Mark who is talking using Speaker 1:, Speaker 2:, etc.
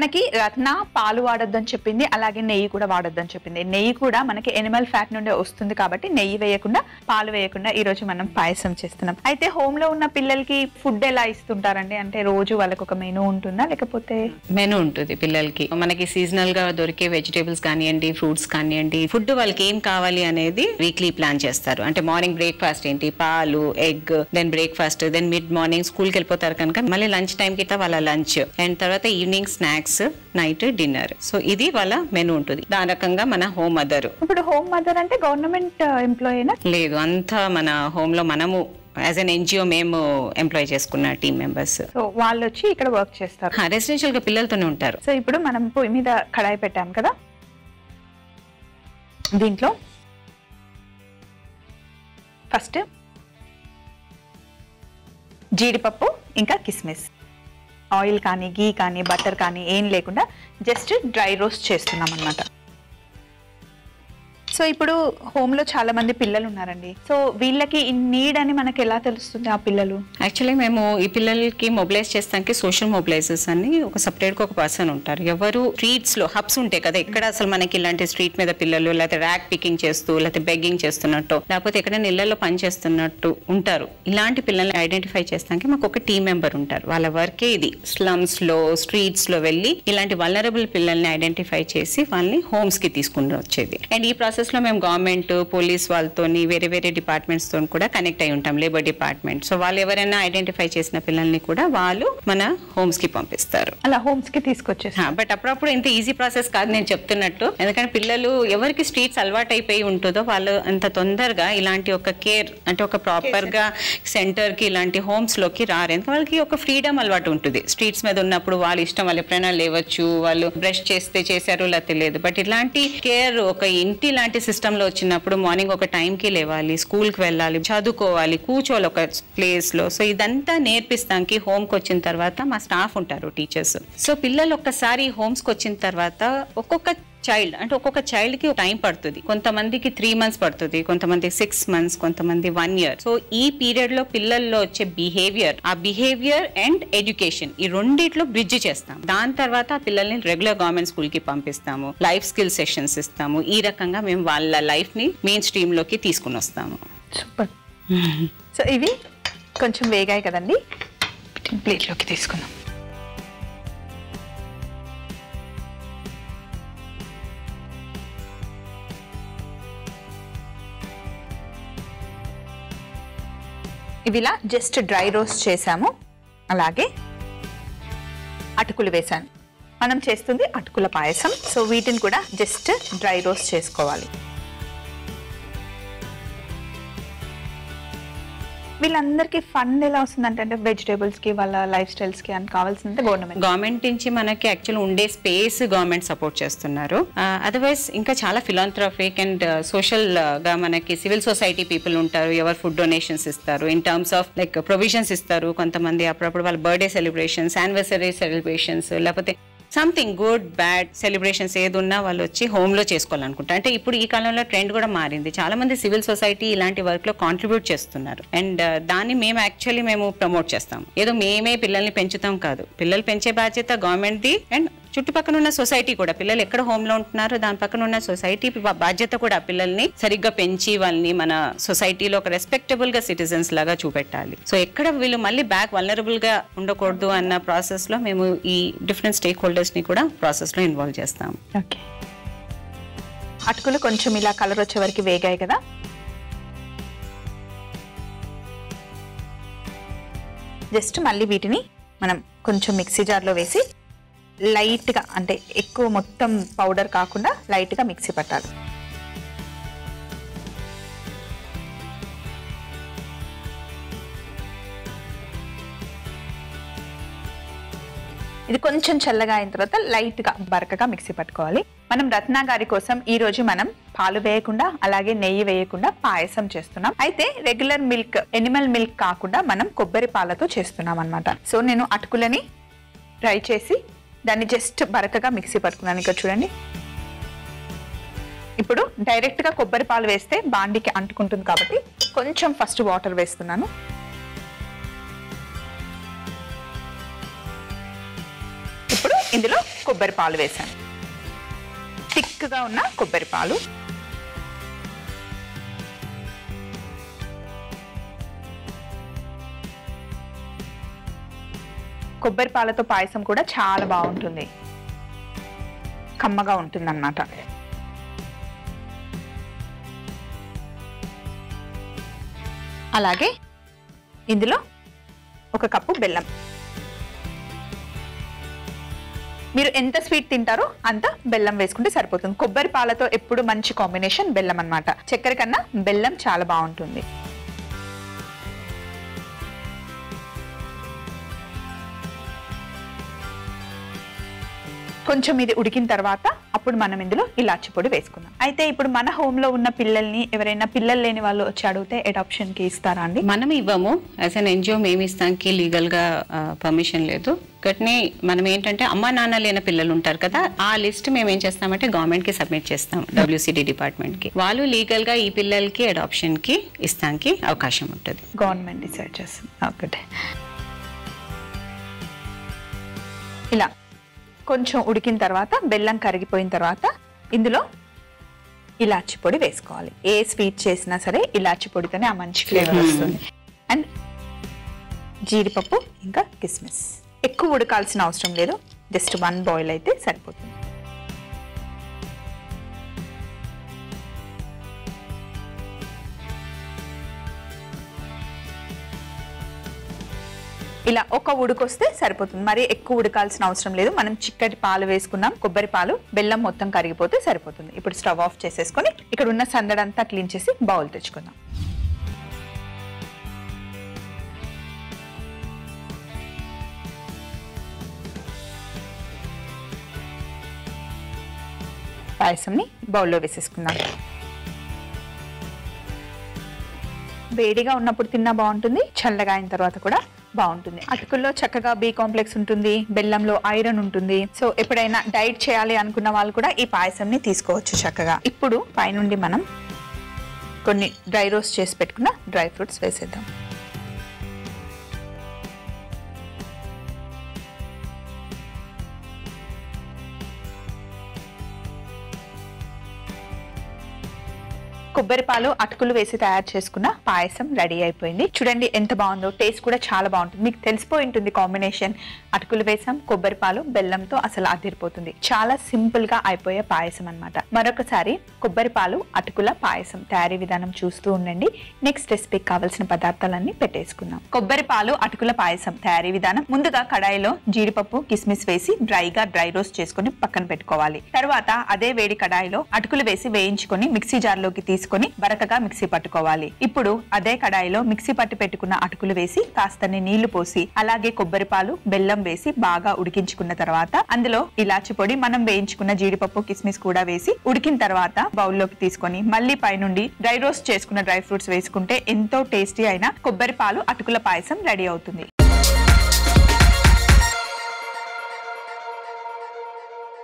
Speaker 1: మనకి రత్న పాలు వాడొద్దని చెప్పింది అలాగే నెయ్యి కూడా వాడొద్దని చెప్పింది నెయ్యి కూడా మనకి ఎనిమల్ ఫ్యాట్ నుండి వస్తుంది కాబట్టి నెయ్యి వేయకుండా పాలు వేయకుండా ఈ రోజు మనం పాయసం చేస్తున్నాం అయితే హోమ్ లో ఉన్న పిల్లలకి ఫుడ్ ఎలా ఇస్తుంటారండి అంటే రోజు వాళ్ళకి ఒక మెనూ ఉంటుందా లేకపోతే
Speaker 2: మెనూ ఉంటుంది పిల్లలకి మనకి సీజనల్ గా దొరికే వెజిటేబుల్స్ కానివ్వండి ఫ్రూట్స్ కానివ్వండి ఫుడ్ వాళ్ళకి ఏం కావాలి అనేది వీక్లీ ప్లాన్ చేస్తారు అంటే మార్నింగ్ బ్రేక్ఫాస్ట్ ఏంటి పాలు egg then breakfast then mid morning స్కూల్కి వెళ్ళిపోతారు కనుక మళ్ళీ లంచ్ టైం కి వాళ్ళ లంచ్ అండ్ తర్వాత evening snacks night dinner so ఇది వాళ్ళ మెనూ ఉంటుంది దాని రకంగా మన హోమ్ మదర్
Speaker 1: ఇప్పుడు హోమ్ మదర్ అంటే గవర్నమెంట్ ఎంప్లాయీనా
Speaker 2: లేదు అంతా మన హోమ్ లో మనము యాజ్ అన్ ఎన్జిఓ మేము ఎంప్లాయ్ చేసుకున్న టీమ్ మెంబర్స్
Speaker 1: సో వాళ్ళు వచ్చి ఇక్కడ వర్క్ చేస్తారు
Speaker 2: రెసిడెన్షియల్ గా పిల్లలతోనే ఉంటారు
Speaker 1: సో ఇప్పుడు మనం పొయ్యి మీద కడాయి పెట్టాం కదా దీంట్లో ఫస్ట్ జీడిపప్పు ఇంకా కిస్మిస్ ఆయిల్ కానీ గీ కానీ బటర్ కానీ ఏం లేకుండా జస్ట్ డ్రై రోస్ట్ చేస్తున్నాం అన్నమాట సో ఇప్పుడు హోమ్ లో చాలా మంది పిల్లలు ఉన్నారండి సో వీళ్ళకి నీడ్ అని మనకి ఎలా తెలుస్తుంది ఆ పిల్లలు
Speaker 2: యాక్చువల్లీ మేము ఈ పిల్లలకి మొబిలైజ్ చేస్తానికి సోషల్ మొబిలైజర్స్ అని ఒక సపరేట్ గా ఒక పర్సన్ ఉంటారు ఎవరు స్ట్రీట్స్ లో హబ్స్ ఉంటాయి కదా ఎక్కడ అసలు మనకి ఇలాంటి స్ట్రీట్ మీద పిల్లలు లేకపోతే ర్యాక్ పికింగ్ చేస్తూ లేకపోతే బెగ్గింగ్ చేస్తున్నట్టు లేకపోతే ఎక్కడైనా ఇళ్లలో పని చేస్తున్నట్టు ఉంటారు ఇలాంటి పిల్లల్ని ఐడెంటిఫై చేస్తానికి మాకు ఒక టీం మెంబర్ ఉంటారు వాళ్ళ వర్కే ఇది స్లమ్స్ లో స్ట్రీట్స్ లో వెళ్ళి ఇలాంటి వలనరబుల్ పిల్లల్ని ఐడెంటిఫై చేసి వాళ్ళని హోమ్స్ కి తీసుకుని వచ్చేది అండ్ ఈ ప్రాసెస్ లో మేము గవర్నమెంట్ పోలీస్ వాళ్ళతోని వేరే వేరే డిపార్ట్మెంట్స్ తో కూడా కనెక్ట్ అయి ఉంటాం లేబర్ డిపార్ట్మెంట్ సో వాళ్ళు ఎవరైనా ఐడెంటిఫై చేసిన పిల్లల్ని కూడా వాళ్ళు మన హోమ్స్ కి పంపిస్తారు
Speaker 1: అలా హోమ్స్ కి తీసుకొచ్చేస్తారు
Speaker 2: బట్ అప్పుడప్పుడు ఇంత ఈజీ ప్రాసెస్ కాదు నేను చెప్తున్నట్టు ఎందుకంటే పిల్లలు ఎవరికి స్ట్రీట్స్ అలవాటు అయిపోయి ఉంటుందో వాళ్ళు అంత తొందరగా ఇలాంటి ఒక కేర్ అంటే ఒక ప్రాపర్ గా సెంటర్ కి ఇలాంటి హోమ్స్ లోకి రారు ఎందుకంటే వాళ్ళకి ఒక ఫ్రీడమ్ అలవాటు ఉంటుంది స్ట్రీట్స్ మీద ఉన్నప్పుడు వాళ్ళ ఇష్టం వాళ్ళు ఎప్పుడైనా లేవచ్చు వాళ్ళు బ్రష్ చేస్తే చేశారు లేకపోతే లేదు బట్ ఇలాంటి కేర్ ఒక ఇంటి లాంటి సిస్టమ్ లో వచ్చినప్పుడు మార్నింగ్ ఒక time కి లేవాలి స్కూల్ కి వెళ్ళాలి చదువుకోవాలి కూర్చోవాలి ఒక ప్లేస్ లో సో ఇదంతా నేర్పిస్తానికి హోమ్ కి వచ్చిన తర్వాత మా స్టాఫ్ ఉంటారు టీచర్స్ సో పిల్లలు ఒక్కసారి హోమ్స్ కి వచ్చిన తర్వాత ఒక్కొక్క చైల్డ్ అంటే ఒక్కొక్క చైల్డ్ కి టైం పడుతుంది కొంతమందికి త్రీ మంత్స్ పడుతుంది కొంతమంది సిక్స్ మంత్స్ కొంతమంది వన్ ఇయర్ సో ఈ పీరియడ్ లో పిల్లల్లో వచ్చే బిహేవియర్ ఆ బిహేవియర్ అండ్ ఎడ్యుకేషన్ ఈ రెండిట్లో బ్రిడ్జ్ చేస్తాం దాని తర్వాత ఆ పిల్లల్ని రెగ్యులర్ గవర్నమెంట్ స్కూల్ కి పంపిస్తాము లైఫ్ స్కిల్ సెషన్స్ ఇస్తాము ఈ రకంగా మేము వాళ్ళ లైఫ్ ని మెయిన్ స్ట్రీమ్ లోకి తీసుకుని వస్తాము
Speaker 1: సూపర్ సో ఇవి కొంచెం వేగాయి కదండి ప్లేట్లోకి తీసుకుందాం ఇవి ఇలా జస్ట్ డ్రై రోస్ట్ చేసాము అలాగే అటుకులు వేసాను మనం చేస్తుంది అటుకుల పాయసం సో వీటిని కూడా జస్ట్ డ్రై రోస్ట్ చేసుకోవాలి వీళ్ళందరికీ ఫండ్ ఎలా వస్తుందంటే అంటే వెజిటేబుల్స్ కి వాళ్ళ లైఫ్ స్టైల్స్ కి అని కావాల్సిందంటే గవర్నమెంట్
Speaker 2: గవర్నమెంట్ నుంచి మనకి యాక్చువల్ ఉండే స్పేస్ గవర్నమెంట్ సపోర్ట్ చేస్తున్నారు అదర్వైజ్ ఇంకా చాలా ఫిలాంథ్రఫిక్ అండ్ సోషల్ గా మనకి సివిల్ సొసైటీ పీపుల్ ఉంటారు ఎవరు ఫుడ్ డొనేషన్స్ ఇస్తారు in terms of like provisions ఇస్తారు కొంతమంది అప్పుడప్పుడు వాళ్ళ బర్త్డే సెలబ్రేషన్స్ యానివర్సరీ సెలబ్రేషన్స్ లేకపోతే సంథింగ్ గుడ్ బ్యాడ్ సెలబ్రేషన్స్ ఏది ఉన్నా వాళ్ళు వచ్చి హోమ్ లో చేసుకోవాలనుకుంటారు అంటే ఇప్పుడు ఈ కాలంలో ట్రెండ్ కూడా మారింది చాలా మంది సివిల్ సొసైటీ ఇలాంటి వర్క్ లో కాంట్రిబ్యూట్ చేస్తున్నారు అండ్ దాన్ని మేము యాక్చువల్లీ మేము ప్రమోట్ చేస్తాం ఏదో మేమే పిల్లల్ని పెంచుతాం కాదు పిల్లలు పెంచే బాధ్యత గవర్నమెంట్ ది అండ్ చుట్టుపక్కల ఉన్న సొసైటీ కూడా పిల్లలు ఎక్కడ హోమ్ లో ఉంటున్నారో దాని పక్కన ఉన్న సొసైటీ బాధ్యత కూడా ఆ పిల్లల్ని సరిగ్గా పెంచి వాళ్ళని మన సొసైటీలో ఒక రెస్పెక్టబుల్ గా సిటిజన్స్ లాగా చూపెట్టాలి సో ఎక్కడ వీళ్ళు మళ్ళీ బ్యాక్ వలనరబుల్ గా ఉండకూడదు అన్న ప్రాసెస్ లో మేము ఈ డిఫరెంట్ స్టేక్ హోల్డర్స్ ని కూడా ప్రాసెస్ లో ఇన్వాల్వ్ చేస్తాం
Speaker 1: ఓకే అటుకులు కొంచెం ఇలా కలర్ వచ్చే వరకు వేగాయి కదా జస్ట్ మళ్ళీ వీటిని మనం కొంచెం మిక్సీ జార్లో వేసి లైట్గా అంటే ఎక్కువ మొత్తం పౌడర్ కాకుండా లైట్గా మిక్సీ పట్టాలి ఇది కొంచెం చల్లగా అయిన తర్వాత లైట్ గా బరకగా మిక్సీ పట్టుకోవాలి మనం రత్న గారి కోసం ఈ రోజు మనం పాలు వేయకుండా అలాగే నెయ్యి వేయకుండా పాయసం చేస్తున్నాం అయితే రెగ్యులర్ మిల్క్ ఎనిమల్ మిల్క్ కాకుండా మనం కొబ్బరి పాలతో చేస్తున్నాం అన్నమాట సో నేను అటుకులని ఫ్రై చేసి దాన్ని జస్ట్ బరకగా మిక్సీ పట్టుకున్నాను ఇక్కడ చూడండి ఇప్పుడు డైరెక్ట్ గా కొబ్బరి పాలు వేస్తే బాండికి అంటుకుంటుంది కాబట్టి కొంచెం ఫస్ట్ వాటర్ వేస్తున్నాను ఇప్పుడు ఇందులో కొబ్బరి పాలు వేసాను థిక్గా ఉన్న కొబ్బరి పాలు కొబ్బరి పాలతో పాయసం కూడా చాలా బాగుంటుంది కమ్మగా ఉంటుంది అన్నమాట అలాగే ఇందులో ఒక కప్పు బెల్లం మీరు ఎంత స్వీట్ తింటారో అంత బెల్లం వేసుకుంటే సరిపోతుంది కొబ్బరి పాలతో ఎప్పుడు మంచి కాంబినేషన్ బెల్లం అన్నమాట చక్కెర కన్నా బెల్లం చాలా బాగుంటుంది కొంచెం ఇది ఉడికిన తర్వాత అప్పుడు మనం ఇందులో ఇలాచి పొడి వేసుకుందాం అయితే ఇప్పుడు మన హోమ్ లో ఉన్న పిల్లల్ని ఎవరైనా పిల్లలు లేని వాళ్ళు వచ్చి అడిగితే అడాప్షన్ కి ఇస్తారా అండి
Speaker 2: మనం ఇవ్వము యాజ్ అన్ ఎన్జిఓ మేము ఇస్తానికి లీగల్ గా పర్మిషన్ లేదు కానీ మనం ఏంటంటే అమ్మా నాన్న లేని పిల్లలు ఉంటారు కదా ఆ లిస్ట్ మేము ఏం చేస్తామంటే గవర్నమెంట్ కి సబ్మిట్ చేస్తాం డబ్ల్యూసిడి డిపార్ట్మెంట్ కి వాళ్ళు లీగల్ గా ఈ పిల్లలకి అడాప్షన్ కి ఇస్తానికి అవకాశం ఉంటుంది
Speaker 1: గవర్నమెంట్ డిసైడ్ చేస్తుంది ఒకటే ఇలా కొంచెం ఉడికిన తర్వాత బెల్లం కరిగిపోయిన తర్వాత ఇందులో ఇలాచి పొడి వేసుకోవాలి ఏ స్వీట్ చేసినా సరే ఇలాచి పొడితోనే ఆ మంచి ఫ్లేవర్ వస్తుంది అండ్ జీడిపప్పు ఇంకా కిస్మిస్ ఎక్కువ ఉడకాల్సిన అవసరం లేదు జస్ట్ వన్ బాయిల్ అయితే సరిపోతుంది ఇలా ఒక ఉడుకొస్తే సరిపోతుంది మరి ఎక్కువ ఉడకాల్సిన అవసరం లేదు మనం చిక్కటి పాలు వేసుకున్నాం కొబ్బరి పాలు బెల్లం మొత్తం కరిగిపోతే సరిపోతుంది ఇప్పుడు స్టవ్ ఆఫ్ చేసేసుకొని ఇక్కడ ఉన్న సందడంతా క్లీన్ చేసి బౌల్ తెచ్చుకుందాం పాయసంని బౌల్లో వేసేసుకుందాం వేడిగా ఉన్నప్పుడు తిన్నా బాగుంటుంది చల్లగా అయిన తర్వాత కూడా బాగుంటుంది అటుకుల్లో చక్కగా బి కాంప్లెక్స్ ఉంటుంది బెల్లంలో ఐరన్ ఉంటుంది సో ఎప్పుడైనా డైట్ చేయాలి అనుకున్న వాళ్ళు కూడా ఈ పాయసంని తీసుకోవచ్చు చక్కగా ఇప్పుడు పైనుండి మనం కొన్ని డ్రై రోస్ట్ చేసి పెట్టుకున్న డ్రై ఫ్రూట్స్ వేసేద్దాం కొబ్బరి పాలు అటుకులు వేసి తయారు చేసుకున్న పాయసం రెడీ అయిపోయింది చూడండి ఎంత బాగుందో టేస్ట్ కూడా చాలా బాగుంటుంది మీకు తెలిసిపోయి ఉంటుంది కాంబినేషన్ అటుకులు వేసాం కొబ్బరి పాలు బెల్లంతో అసలు అదిరిపోతుంది చాలా సింపుల్ గా అయిపోయే పాయసం అన్నమాట మరొకసారి కొబ్బరి పాలు అటుకుల పాయసం తయారీ విధానం చూస్తూ ఉండండి నెక్స్ట్ రెసిపీకి కావాల్సిన పదార్థాలన్నీ పెట్టేసుకుందాం కొబ్బరి పాలు అటుకుల పాయసం తయారీ విధానం ముందుగా కడాయిలో జీడిపప్పు కిస్మిస్ వేసి డ్రైగా డ్రై రోస్ట్ చేసుకొని పక్కన పెట్టుకోవాలి తర్వాత అదే వేడి కడాయిలో అటుకులు వేసి వేయించుకొని మిక్సీ జార్లోకి తీసుకొని బరకగా మిక్సీ పట్టుకోవాలి ఇప్పుడు అదే కడాయిలో మిక్సీ పట్టి పెట్టుకున్న అటుకులు వేసి కాస్తని నీళ్లు పోసి అలాగే కొబ్బరి పాలు బెల్లం వేసి బాగా ఉడికించుకున్న తర్వాత అందులో ఇలాచి పొడి మనం వేయించుకున్న జీడిపప్పు కిస్మిస్ కూడా వేసి ఉడికిన తర్వాత బౌల్లోకి తీసుకొని మళ్ళీ పైనుండి డ్రై రోస్ట్ చేసుకున్న డ్రై ఫ్రూట్స్ వేసుకుంటే ఎంతో టేస్టీ అయిన కొబ్బరి పాలు అటుకుల పాయసం రెడీ అవుతుంది